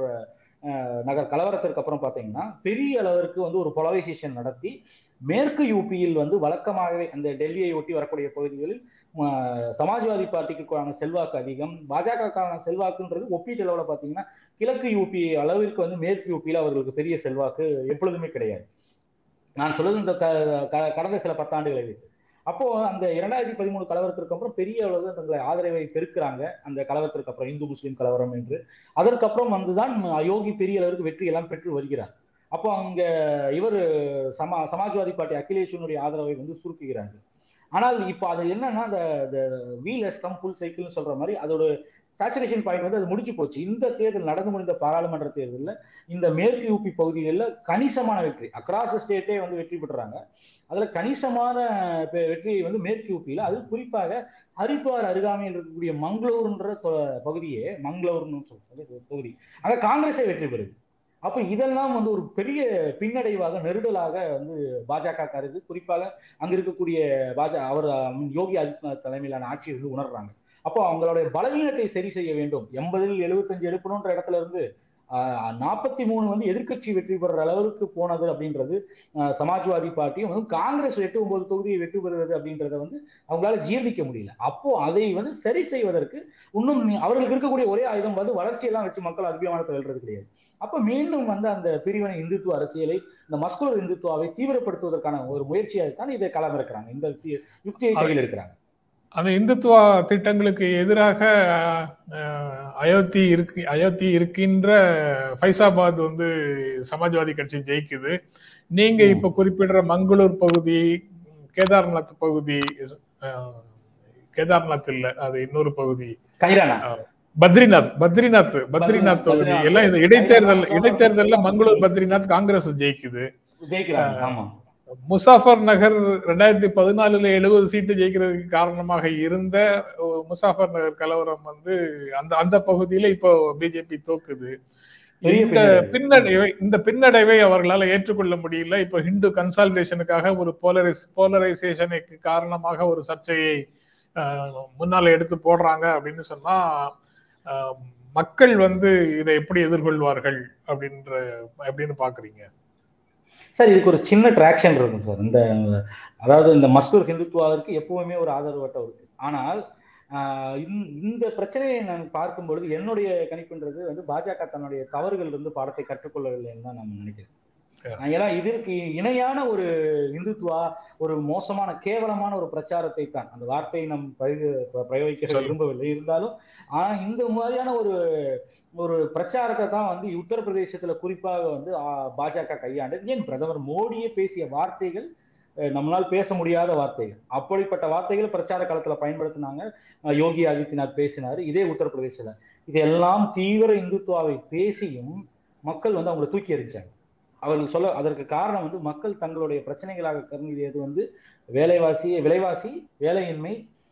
நகர் கலவரத்திற்கு அப்புறம் பாத்தீங்கன்னா பெரிய அளவிற்கு வந்து ஒரு பொலரைசேஷன் நடத்தி மேற்கு யூபியில் வந்து வழக்கமாகவே அந்த டெல்லியை ஒட்டி வரக்கூடிய பகுதிகளில் சமாஜ்வாதி பார்ட்டிக்கு செல்வாக்கு அதிகம் பாஜகக்கான செல்வாக்குன்றது ஒப்பீட்டு அளவில் பார்த்தீங்கன்னா கிழக்கு யூபி அளவிற்கு வந்து மேற்கு யூபியில் அவர்களுக்கு பெரிய செல்வாக்கு எப்பொழுதுமே கிடையாது நான் சொல்றது இந்த கடந்த சில பத்தாண்டுகளை வைத்து அப்போ அந்த இரண்டாயிரத்தி பதிமூணு கலவரத்திற்கு அப்புறம் பெரிய அளவு தங்களை ஆதரவை பெருக்கிறாங்க அந்த கலவரத்திற்கு அப்புறம் இந்து முஸ்லீம் கலவரம் என்று அதற்கப்புறம் வந்துதான் யோகி பெரிய அளவிற்கு வெற்றி எல்லாம் பெற்று வருகிறார் அப்போ அங்க இவர் சமா சமாஜ்வாதி பார்ட்டி அகிலேஷனுடைய ஆதரவை வந்து சுருக்குகிறார்கள் ஆனால் இப்போ அது என்னன்னா அந்த வீல் எஸ்டம் ஃபுல் சைக்கிள்னு சொல்ற மாதிரி அதோட சேச்சுரேஷன் பாயிண்ட் வந்து அது முடிச்சு போச்சு இந்த தேர்தல் நடந்து முடிந்த பாராளுமன்ற தேர்தலில் இந்த மேற்கு யூபி பகுதிகளில் கணிசமான வெற்றி அக்ராஸ் ஸ்டேட்டே வந்து வெற்றி பெற்றாங்க அதுல கணிசமான வெற்றியை வந்து மேற்கு யூபியில அது குறிப்பாக ஹரித்வார் அருகாமையில் இருக்கக்கூடிய மங்களூர்ன்ற பகுதியே மங்களூர்னு சொல்றது தொகுதி அங்க காங்கிரஸே வெற்றி பெறுது அப்ப இதெல்லாம் வந்து ஒரு பெரிய பின்னடைவாக நெருடலாக வந்து பாஜக கருது குறிப்பாக அங்க இருக்கக்கூடிய பாஜ அவர் யோகி ஆதித்யநாத் தலைமையிலான ஆட்சியை வந்து உணர்றாங்க அப்போ அவங்களுடைய பலவீனத்தை சரி செய்ய வேண்டும் எண்பதில் எழுபத்தஞ்சு எடுக்கணுன்ற இடத்துல இருந்து நாற்பத்தி மூணு வந்து எதிர்கட்சி வெற்றி பெற அளவுக்கு போனது அப்படின்றது சமாஜ்வாதி பார்ட்டியும் வந்து காங்கிரஸ் எட்டு ஒன்பது தொகுதியை வெற்றி பெறுவது அப்படின்றத வந்து அவங்களால ஜீர்ணிக்க முடியல அப்போ அதை வந்து சரி செய்வதற்கு இன்னும் அவர்களுக்கு இருக்கக்கூடிய ஒரே ஆயுதம் வந்து வளர்ச்சியெல்லாம் வச்சு மக்கள் அதிகமானத்தை வெல்றது கிடையாது அப்ப மீண்டும் வந்து அந்த பிரிவினை இந்துத்துவ அரசியலை இந்த மஸ்குலர் இந்துத்துவாவை தீவிரப்படுத்துவதற்கான ஒரு முயற்சியாக தான் இதை களமிறக்கிறாங்க இந்த யுக்தியை கையில் இருக்கிறாங்க அந்த இந்துத்துவ திட்டங்களுக்கு எதிராக அயோத்தி இருக்கு அயோத்தி இருக்கின்ற ஃபைசாபாத் வந்து சமாஜ்வாதி கட்சி ஜெயிக்குது நீங்க இப்ப குறிப்பிடுற மங்களூர் பகுதி கேதார்நாத் பகுதி கேதார்நாத் இல்ல அது இன்னொரு பகுதி பத்ரிநாத் பத்ரிநாத் பத்ரிநாத் தொகுதி எல்லாம் இந்த இடைத்தேர்தல் இடைத்தேர்தல்ல மங்களூர் பத்ரிநாத் காங்கிரஸ் ஜெயிக்குது முசாஃபர் நகர் ரெண்டாயிரத்தி பதினாலுல எழுபது சீட்டு ஜெயிக்கிறதுக்கு காரணமாக இருந்த முசாஃபர் நகர் கலவரம் வந்து அந்த அந்த பகுதியில இப்போ பிஜேபி தோக்குது இந்த பின்னடைவை இந்த பின்னடைவை அவர்களால் ஏற்றுக்கொள்ள முடியல இப்ப ஹிந்து கன்சால்டேஷனுக்காக ஒரு போலரைஸ் போலரைசேஷனுக்கு காரணமாக ஒரு சர்ச்சையை முன்னால எடுத்து போடுறாங்க அப்படின்னு சொன்னா மக்கள் வந்து இதை எப்படி எதிர்கொள்வார்கள் அப்படின்ற அப்படின்னு பாக்குறீங்க சார் இதுக்கு ஒரு சின்ன டிராக்ஷன் இருக்கும் சார் இந்த அதாவது இந்த மஸ்கூர் ஹிந்துத்துவாவிற்கு எப்பவுமே ஒரு ஆதரவு வட்டம் இருக்கு ஆனால் இந்த பிரச்சனையை நான் பார்க்கும் பொழுது என்னுடைய கணிப்புன்றது வந்து பாஜக தன்னுடைய தவறுகள் இருந்து பாடத்தை கற்றுக்கொள்ளவில்லைன்னு தான் நான் நினைக்கிறேன் ஏன்னா இதற்கு இணையான ஒரு இந்துத்துவா ஒரு மோசமான கேவலமான ஒரு பிரச்சாரத்தை தான் அந்த வார்த்தையை நம் பிரயோகிக்க விரும்பவில்லை இருந்தாலும் ஆனா இந்த மாதிரியான ஒரு ஒரு பிரச்சாரத்தை தான் வந்து உத்தரப்பிரதேசத்துல குறிப்பாக வந்து பாஜக கையாண்டது ஏன் பிரதமர் மோடியே பேசிய வார்த்தைகள் நம்மளால் பேச முடியாத வார்த்தைகள் அப்படிப்பட்ட வார்த்தைகளை பிரச்சார காலத்துல பயன்படுத்தினாங்க யோகி ஆதித்யநாத் பேசினாரு இதே உத்தரப்பிரதேசத்துல இதெல்லாம் தீவிர இந்துத்துவாவை பேசியும் மக்கள் வந்து அவங்களை தூக்கி எறிஞ்சாங்க அவர்கள் சொல்ல அதற்கு காரணம் வந்து மக்கள் தங்களுடைய பிரச்சனைகளாக கருதியது வந்து வேலைவாசி விலைவாசி வேலையின்மை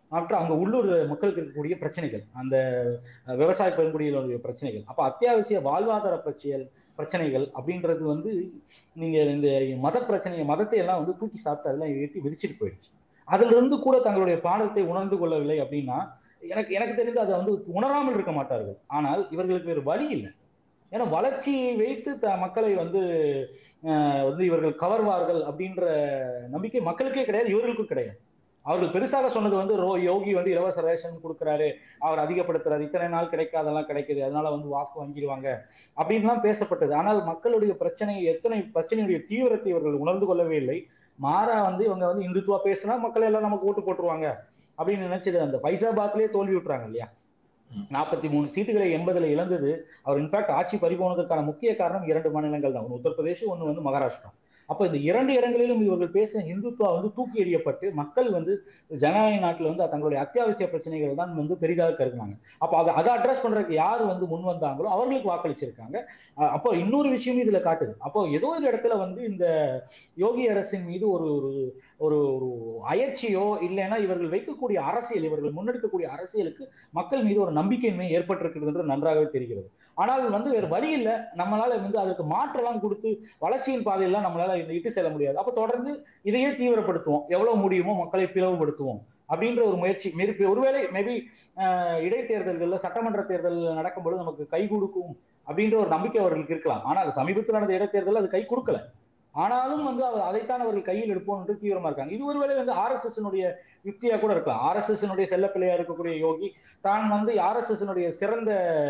மற்றும் அங்க உள்ளூர் மக்களுக்கு இருக்கக்கூடிய பிரச்சனைகள் அந்த அஹ், விவசாய பெருங்குடியிலுடைய பிரச்சனைகள் அப்ப அத்தியாவசிய வாழ்வாதார பிரச்சனைகள் பிரச்சனைகள் அப்படின்றது வந்து நீங்க இந்த மத பிரச்சனையை மதத்தை எல்லாம் வந்து தூக்கி சாப்பிட்டு அதெல்லாம் ஏற்றி விரிச்சிட்டு போயிடுச்சு அதுல இருந்து கூட தங்களுடைய பாடத்தை உணர்ந்து கொள்ளவில்லை அப்படின்னா எனக்கு எனக்கு தெரிந்து அதை வந்து உணராமல் இருக்க மாட்டார்கள் ஆனால் இவர்களுக்கு வேறு வழி இல்லை ஏன்னா வளர்ச்சியை வைத்து த மக்களை வந்து அஹ், வந்து இவர்கள் கவர்வார்கள் அப்படின்ற நம்பிக்கை மக்களுக்கே கிடையாது இவர்களுக்கும் கிடையாது அவர்கள் பெருசாக சொன்னது வந்து ரோ யோகி வந்து இலவச ரேஷன் கொடுக்குறாரு அவர் அதிகப்படுத்துறாரு இத்தனை நாள் கிடைக்காதெல்லாம் கிடைக்குது அதனால வந்து வாக்கு வாங்கிடுவாங்க அப்படின்லாம் பேசப்பட்டது ஆனால் மக்களுடைய பிரச்சனை எத்தனை பிரச்சனையுடைய தீவிரத்தை இவர்கள் உணர்ந்து கொள்ளவே இல்லை மாறா வந்து இவங்க வந்து இந்துத்துவா பேசினா மக்கள் எல்லாம் நமக்கு ஓட்டு போட்டுருவாங்க அப்படின்னு நினைச்சது அந்த பைசாபாத்லயே தோல்வி விட்டுறாங்க இல்லையா ம். நாற்பத்தி மூணு சீட்டுகளை எண்பதுல இழந்தது அவர் இன்ஃபேக்ட் ஆட்சி பறிபோனதற்கான முக்கிய காரணம் இரண்டு மாநிலங்கள் தான் ஒன்று உத்தரப்பிரதேசம் ஒன்று வந்து மகாராஷ்டிரா அப்ப இந்த இரண்டு இடங்களிலும் இவர்கள் பேசின இந்துத்துவா வந்து தூக்கி எறியப்பட்டு மக்கள் வந்து ஜனநாயக நாட்டுல வந்து தங்களுடைய அத்தியாவசிய பிரச்சனைகள் தான் வந்து பெரிதாக கருதுனாங்க அப்ப அதை அதை அட்ரஸ் பண்றதுக்கு யார் வந்து முன் வந்தாங்களோ அவர்களுக்கு வாக்களிச்சிருக்காங்க அஹ் அப்போ இன்னொரு விஷயமும் இதுல காட்டுது அப்போ ஏதோ ஒரு இடத்துல வந்து இந்த யோகி அரசின் மீது ஒரு ஒரு ஒரு ஒரு அயற்சியோ இல்லைன்னா இவர்கள் வைக்கக்கூடிய அரசியல் இவர்கள் முன்னெடுக்கக்கூடிய அரசியலுக்கு மக்கள் மீது ஒரு நம்பிக்கையின்மை ஏற்பட்டிருக்கிறது என்று நன்றாகவே தெரிகிறது ஆனால் வந்து வேறு வழி இல்லை நம்மளால வந்து அதற்கு மாற்றெல்லாம் கொடுத்து வளர்ச்சியின் பாதையெல்லாம் நம்மளால இட்டு செல்ல முடியாது அப்ப தொடர்ந்து இதையே தீவிரப்படுத்துவோம் எவ்வளவு முடியுமோ மக்களை பிளவுபடுத்துவோம் அப்படின்ற ஒரு முயற்சி மேபி ஒருவேளை மேபி இடைத்தேர்தல்கள்ல சட்டமன்ற தேர்தல் நடக்கும்போது நமக்கு கை கொடுக்கும் அப்படின்ற ஒரு நம்பிக்கை அவர்களுக்கு இருக்கலாம் ஆனால் சமீபத்தில் நடந்த இடைத்தேர்தல் அது கை கொடுக்கல ஆனாலும் வந்து அவர் அதைத்தான் அவர்கள் கையில் எடுப்போம் என்று தீவிரமா இருக்காங்க இது ஒருவேளை வந்து ஆர்எஸ்எஸ் யுக்தியா கூட இருக்கலாம் ஆர்எஸ்எஸ் செல்ல பிள்ளையா இருக்கக்கூடிய யோகி தான் வந்து ஆர்எஸ்எஸ் சிறந்த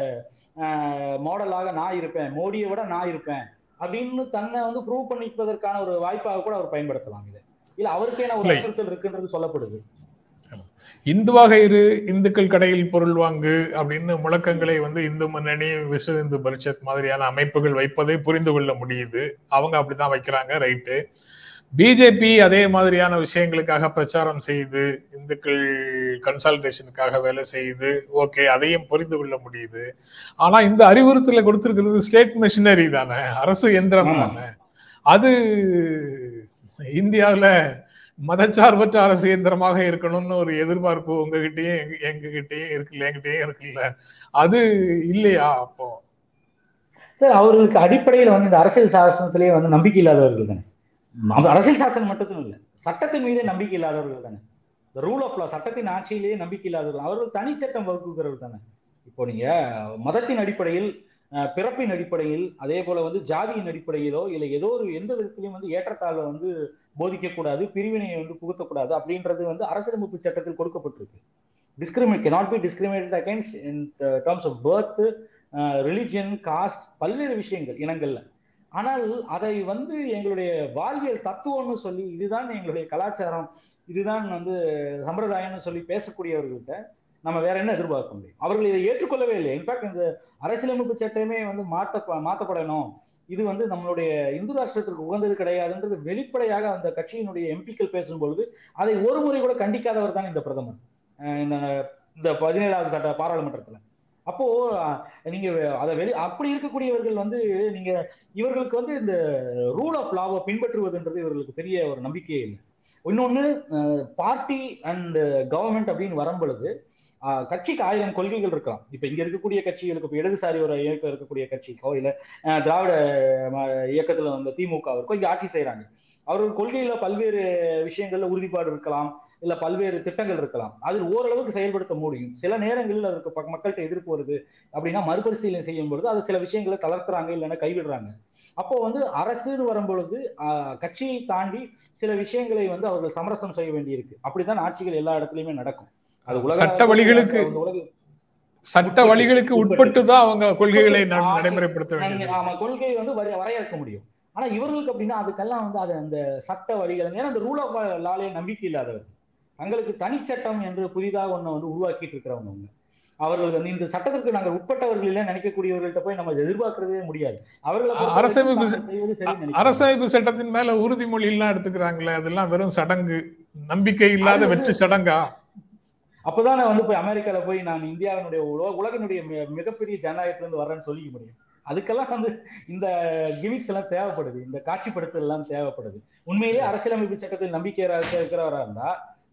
மாடலாக நான் இருப்பேன் மோடியை விட நான் இருப்பேன் அப்படின்னு தன்னை வந்து ப்ரூவ் பண்ணிப்பதற்கான ஒரு வாய்ப்பாக கூட அவர் பயன்படுத்தலாம் இதை இல்ல அவருக்கே ஒரு இல்லை. அச்சுறுத்தல் இருக்குன்றது சொல்லப்படுது இந்துவாக இரு இந்துக்கள் கடையில் பொருள் வாங்கு அப்படின்னு முழக்கங்களை வந்து இந்து முன்னணி விஸ்வ இந்து பரிஷத் மாதிரியான அமைப்புகள் வைப்பதை புரிந்து கொள்ள முடியுது அவங்க அப்படிதான் வைக்கிறாங்க ரைட்டு பிஜேபி அதே மாதிரியான விஷயங்களுக்காக பிரச்சாரம் செய்து இந்துக்கள் கன்சல்டேஷனுக்காக வேலை செய்து ஓகே அதையும் புரிந்து கொள்ள முடியுது ஆனா இந்த அறிவுறுத்தலை கொடுத்திருக்கிறது ஸ்டேட் மிஷினரி தானே அரசு எந்திரம் ஆமா. தானே அது இந்தியாவுல மதச்சார்பற்ற அரசு இயந்திரமாக இருக்கணும்னு ஒரு எதிர்பார்ப்பு உங்ககிட்டயும் எங்க எங்ககிட்டயும் இருக்குல்ல என்கிட்டயும் இருக்குல்ல அது இல்லையா அப்போ சார் அவர்களுக்கு அடிப்படையில் வந்து இந்த அரசியல் சாசனத்திலேயே வந்து நம்பிக்கை இல்லாதவர்கள் தானே அது அரசியல் சாசனம் மட்டும் இல்லை சட்டத்தின் மீதே நம்பிக்கை இல்லாதவர்கள் தானே இந்த ரூல் ஆஃப் லா சட்டத்தின் ஆட்சியிலேயே நம்பிக்கை இல்லாதவர்கள் அவர்கள் தனிச்சட்டம் வகுக்கிறவர்கள் தானே இப்போ நீங்க மதத்தின் அடிப்படையில் அஹ், பிறப்பின் அடிப்படையில் அதே போல வந்து ஜாதியின் அடிப்படையிலோ இல்லை ஏதோ ஒரு எந்த விதத்திலையும் வந்து ஏற்றத்தாழ்வை வந்து போதிக்கக்கூடாது பிரிவினையை வந்து புகுத்தக்கூடாது அப்படின்றது வந்து அரசியலமைப்பு சட்டத்தில் கொடுக்கப்பட்டிருக்கு discriminate cannot be discriminate against in terms of birth religion caste பல்வேறு விஷயங்கள் இனங்கள்ல ஆனால் அதை வந்து எங்களுடைய வாழ்வியல் தத்துவம்னு சொல்லி இதுதான் எங்களுடைய கலாச்சாரம் இதுதான் வந்து சம்பிரதாயம்னு சொல்லி பேசக்கூடியவர்கள்ட்ட நம்ம வேற என்ன எதிர்பார்க்க முடியும் அவர்கள் இதை ஏற்றுக்கொள்ளவே இல்லை இன்ஃபேக்ட் இந்த அரசியலமைப்பு சட்டமே வந்து மாற்ற மாற்றப்படணும் இது வந்து நம்மளுடைய இந்து ராஷ்டிரத்திற்கு உகந்தது கிடையாதுன்றது வெளிப்படையாக அந்த கட்சியினுடைய எம்பிக்கள் பேசும்பொழுது அதை ஒரு முறை கூட கண்டிக்காதவர் தான் இந்த பிரதமர் அஹ் இந்த இந்த பதினேழாவது சட்ட பாராளுமன்றத்துல அப்போ அஹ், நீங்க அதை வெளி அப்படி இருக்கக்கூடியவர்கள் வந்து நீங்க இவர்களுக்கு வந்து இந்த ரூல் ஆஃப் லாவை பின்பற்றுவதுன்றது இவர்களுக்கு பெரிய ஒரு நம்பிக்கையே இல்லை இன்னொன்னு பார்ட்டி அண்ட் கவர்மெண்ட் அப்படின்னு வரும் பொழுது அஹ், கட்சிக்கு ஆயிரம் கொள்கைகள் இருக்கலாம் இப்ப இங்க இருக்கக்கூடிய கட்சிகளுக்கு இப்ப இடதுசாரி ஒரு இயக்கம் இருக்கக்கூடிய கட்சிக்கோ இல்ல அஹ், திராவிட ம- இயக்கத்துல வந்த திமுகவிற்கோ இங்க ஆட்சி செய்யறாங்க அவர்கள் கொள்கையில பல்வேறு விஷயங்கள்ல உறுதிப்பாடு இருக்கலாம் இல்ல பல்வேறு திட்டங்கள் இருக்கலாம் அதில் ஓரளவுக்கு செயல்படுத்த முடியும் சில நேரங்களில் அதற்கு பக்க- மக்கள்கிட்ட எதிர்ப்பு வருது அப்படின்னா மறுபரிசீலனை செய்யும் பொழுது அது சில விஷயங்களை தளர்த்துறாங்க இல்லைன்னா கைவிடுறாங்க அப்போ வந்து அரசுன்னு வரும்பொழுது ஆஹ், கட்சியை தாண்டி சில விஷயங்களை வந்து அவர்கள் சமரசம் செய்ய வேண்டியிருக்கு அப்படிதான் ஆட்சிகள் எல்லா இடத்துலயுமே நடக்கும் அது உலக சட்ட வழிகளுக்கு அந்த உலக சட்ட வழிகளுக்கு உட்பட்டு தான் அவங்க கொள்கைகளை ந- ஆ, நடைமுறைப்படுத்த நீங்க- வேண்டியது ஆமா கொள்கையை வந்து வரைய- வரையறுக்க முடியும் ஆனா இவர்களுக்கு அப்படின்னா அதுக்கெல்லாம் வந்து அது அந்த சட்ட வழிகள் ஏன்னா அந்த ரூல் ஆஃப் லாலே நம்பிக்கை இல்லாதவர் தங்களுக்கு தனிச்சட்டம் என்று புதிதாக ஒண்ணு வந்து உருவாக்கிட்டு இருக்கிறவங்க அவங்க அவர்கள் வந்து இந்த சட்டத்திற்கு நாங்கள் உட்பட்டவர்கள் இல்லை நினைக்கக்கூடியவர்கள்ட்ட போய் நம்ம எதிர்பார்க்கறதே முடியாது அவர்களை பொறுத்த அரசமைப்பு வரைக்கும் தாங்கள் செய்வது சரி நினைக்கிறாங்க. அரசமைப்பு சட்டத்தின் மேல உறுதிமொழி எல்லாம் எடுத்துக்கிறாங்களே அதெல்லாம் வெறும் சடங்கு நம்பிக்கை இல்லாத அது வெற்றி சடங்கா அப்பதான் நான் வந்து போய் அமெரிக்கால போய் நான் இந்தியாவினுடைய உல- உலகினுடைய மி- மிகப்பெரிய ஜனநாயகத்துல இருந்து வர்றேன்னு சொல்லிக்க முடியும் அதுக்கெல்லாம் வந்து இந்த கிமிக்ஸ் எல்லாம் தேவைப்படுது இந்த காட்சிப்படுத்தல் எல்லாம் தேவைப்படுது உண்மையிலேயே அரசியலமைப்பு சட்டத்தில் நம்பிக்கை இருக்கிறவரா இருந்தா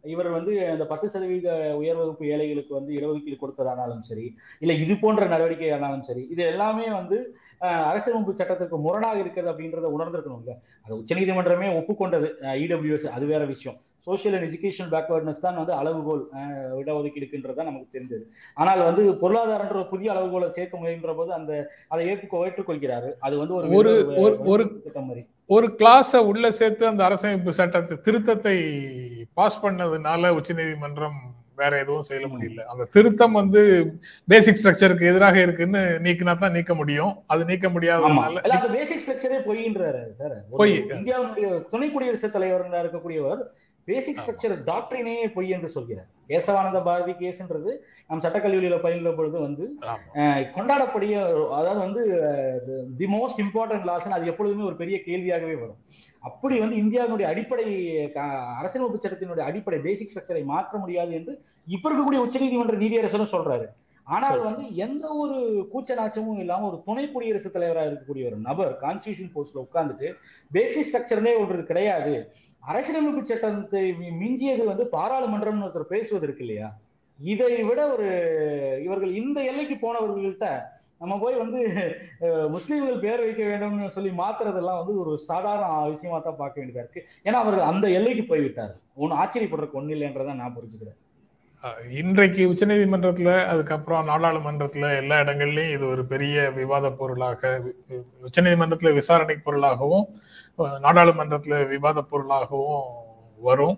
இவர் வந்து அந்த பத்து சதவீத உயர் வகுப்பு ஏழைகளுக்கு வந்து இடஒதுக்கீடு கொடுத்ததானாலும் சரி இல்ல இது போன்ற நடவடிக்கை ஆனாலும் சரி இது எல்லாமே வந்து அரசியலமைப்பு சட்டத்துக்கு முரணாக இருக்கிறது அப்படின்றத உணர்ந்திருக்கணும்ல அது உச்சநீதிமன்றமே ஒப்புக்கொண்டது இடபிள்யூஎஸ் அது வேற விஷயம் சோசியல் அண்ட் எஜுகேஷன் பேக்வர்ட்னஸ் தான் வந்து அளவுகோல் இடஒதுக்கீடுக்குன்றதா நமக்கு தெரிஞ்சது ஆனால் வந்து பொருளாதாரன்ற ஒரு புதிய அளவுகோலை சேர்க்க முயன்ற போது அந்த அதை ஏற்று ஏற்றுக்கொள்கிறாரு அது வந்து ஒரு ஒரு மாதிரி ஒரு கிளாஸ உள்ள சேர்த்து அந்த அரசமைப்பு சட்டத்தை திருத்தத்தை பாஸ் பண்ணதுனால உச்சநீதிமன்றம் வேற எதுவும் செய்ய முடியல அந்த திருத்தம் வந்து பேசிக் ஸ்ட்ரக்சருக்கு எதிராக இருக்குன்னு நீக்கினா தான் நீக்க முடியும் அது நீக்க முடியாததுனால அந்த பேசிக் ஸ்ட்ரக்சரே பொய்ன்றாரு சார் பொய் இந்தியாவுடைய துணை குடியரசுத் தலைவர் இருக்கக்கூடியவர் பேசிக் ஸ்ட்ரக்சர் டாக்டரினே பொய் என்று சொல்கிறார் கேசவானந்த பாரதி கேஸ்ன்றது நம் சட்டக்கல்லூரியில பயின்ற பொழுது வந்து கொண்டாடக்கூடிய அதாவது வந்து தி மோஸ்ட் இம்பார்ட்டன்ட் லாஸ் அது எப்பொழுதுமே ஒரு பெரிய கேள்வியாகவே வரும் அப்படி வந்து இந்தியாவினுடைய அடிப்படை அரசியலமைப்பு சட்டத்தினுடைய அடிப்படை பேசிக் ஸ்ட்ரக்சரை மாற்ற முடியாது என்று இப்ப இருக்கக்கூடிய உச்சநீதிமன்ற நீதியரசரும் சொல்றாரு ஆனால் வந்து எந்த ஒரு கூச்ச நாச்சமும் இல்லாம ஒரு துணை குடியரசுத் தலைவராக இருக்கக்கூடிய ஒரு நபர் கான்ஸ்டியூஷன் போஸ்ட்ல உட்கார்ந்துட்டு பேசிக் ஸ்ட்ரக்சர்னே ஒன்று கிடையாது அரசியலமைப்பு சட்டத்தை மிஞ்சியது வந்து பாராளுமன்றம்னு ஒருத்தர் பேசுவது இருக்கு இல்லையா இதை விட ஒரு இவர்கள் இந்த எல்லைக்கு போனவர்கள்ட்ட நம்ம போய் வந்து முஸ்லீம்கள் பேர் வைக்க வேண்டும்னு சொல்லி மாத்துறதெல்லாம் வந்து ஒரு சாதாரண விஷயமா தான் பார்க்க வேண்டியதா இருக்கு ஏன்னா அவர்கள் அந்த எல்லைக்கு போய்விட்டார் ஒன்னும் ஆச்சரியப்படுறதுக்கு ஒண்ணு இல்லைன்றதான் நான் புரிஞ்சுக்கிறேன் இன்றைக்கு உச்சநீதிமன்றத்துல அதுக்கப்புறம் நாடாளுமன்றத்துல எல்லா இடங்கள்லயும் இது ஒரு பெரிய விவாத பொருளாக உச்சநீதிமன்றத்துல விசாரணை பொருளாகவும் நாடாளுமன்றத்துல விவாத பொருளாகவும் வரும்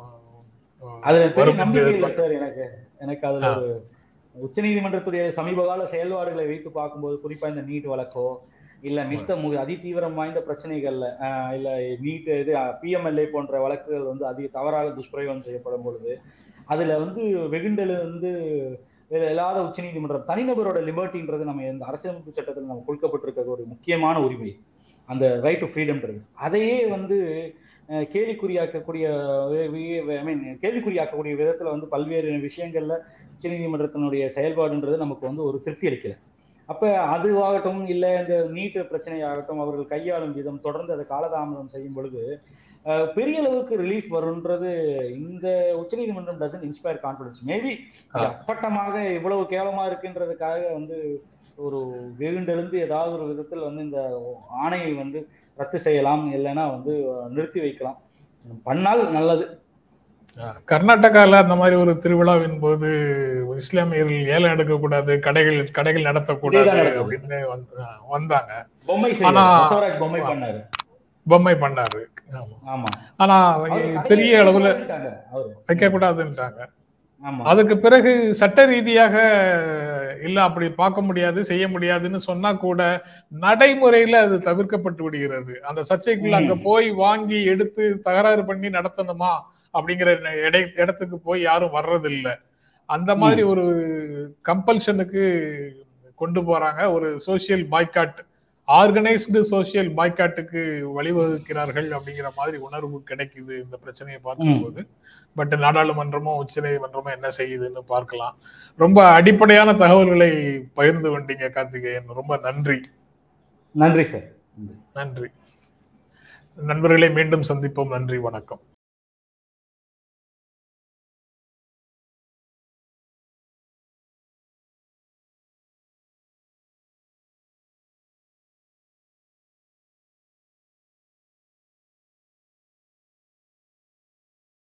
அதுல பெரிய நம்பிக்கை இல்லை சார் எனக்கு எனக்கு அதுல ஒரு உச்ச நீதிமன்றத்துடைய சமீப கால செயல்பாடுகளை வைத்து பார்க்கும்போது குறிப்பா இந்த நீட் வழக்கோ இல்ல மித்த அதிதீவிரம் வாய்ந்த பிரச்சனைகள்ல இல்ல நீட் இது பிஎம்எல்ஏ போன்ற வழக்குகள் வந்து அதிக தவறாக துஷ்பிரயோகம் செய்யப்படும் பொழுது அதுல வந்து வெகுண்டல் வந்து இல்லாத உச்ச நீதிமன்றம் தனிநபரோட லிபர்ட்டின்றது நம்ம இந்த அரசியலமைப்பு சட்டத்தில் நம்ம கொடுக்கப்பட்டிருக்க ஒரு முக்கியமான உரிமை அந்த ரைட் டு ஃப்ரீடம்ன்றது அதையே வந்து கேலிக்குறியாக்கக்கூடிய ஐ மீன் கேள்விக்குறியாக்கக்கூடிய விதத்துல வந்து பல்வேறு விஷயங்கள்ல உச்ச நீதிமன்றத்தினுடைய செயல்பாடுன்றது நமக்கு வந்து ஒரு திருப்தி அளிக்கல அப்ப அதுவாகட்டும் இல்ல இந்த நீட் பிரச்சனையாகட்டும் அவர்கள் கையாளும் விதம் தொடர்ந்து அதை காலதாமதம் செய்யும் பொழுது பெரிய அளவுக்கு ரிலீஃப் வரும்ன்றது இந்த உச்சநீதிமன்றம் டசன் இன்ஸ்பயர் கான்பிடன்ஸ் மேபி அப்பட்டமாக இவ்வளவு கேவலமா இருக்குன்றதுக்காக வந்து ஒரு வெகுண்டெழுந்து ஏதாவது ஒரு விதத்தில் வந்து இந்த ஆணையை வந்து ரத்து செய்யலாம் இல்லைன்னா வந்து நிறுத்தி வைக்கலாம் பண்ணால் நல்லது கர்நாடகால அந்த மாதிரி ஒரு திருவிழாவின் போது இஸ்லாமியர்கள் ஏலம் எடுக்கக்கூடாது கடைகள் கடைகள் நடத்தக்கூடாது அப்படின்னு வந்தாங்க ஆனா பொம்மை பண்ணாரு பொம்மை பண்ணாரு ஆனா பெரிய அளவுல வைக்க கூடாதுன்றாங்க அதுக்கு பிறகு சட்ட ரீதியாக இல்ல அப்படி பார்க்க முடியாது செய்ய முடியாதுன்னு சொன்னா கூட நடைமுறையில அது தவிர்க்கப்பட்டு விடுகிறது அந்த சர்ச்சைக்குள்ள அங்க போய் வாங்கி எடுத்து தகராறு பண்ணி நடத்தணுமா அப்படிங்கிற இடத்துக்கு போய் யாரும் வர்றதில்ல அந்த மாதிரி ஒரு கம்பல்ஷனுக்கு கொண்டு போறாங்க ஒரு சோசியல் பாய்காட் ஆர்கனைஸ்டு சோசியல் பாய்காட்டுக்கு வழிவகுக்கிறார்கள் அப்படிங்கிற மாதிரி உணர்வு கிடைக்குது இந்த பிரச்சனையை பார்க்கும்போது பட் நாடாளுமன்றமும் உச்ச நீதிமன்றமும் என்ன செய்யுதுன்னு பார்க்கலாம் ரொம்ப அடிப்படையான தகவல்களை பகிர்ந்து கொண்டீங்க கார்த்திகேயன் ரொம்ப நன்றி நன்றி சார் நன்றி நண்பர்களை மீண்டும் சந்திப்போம் நன்றி வணக்கம்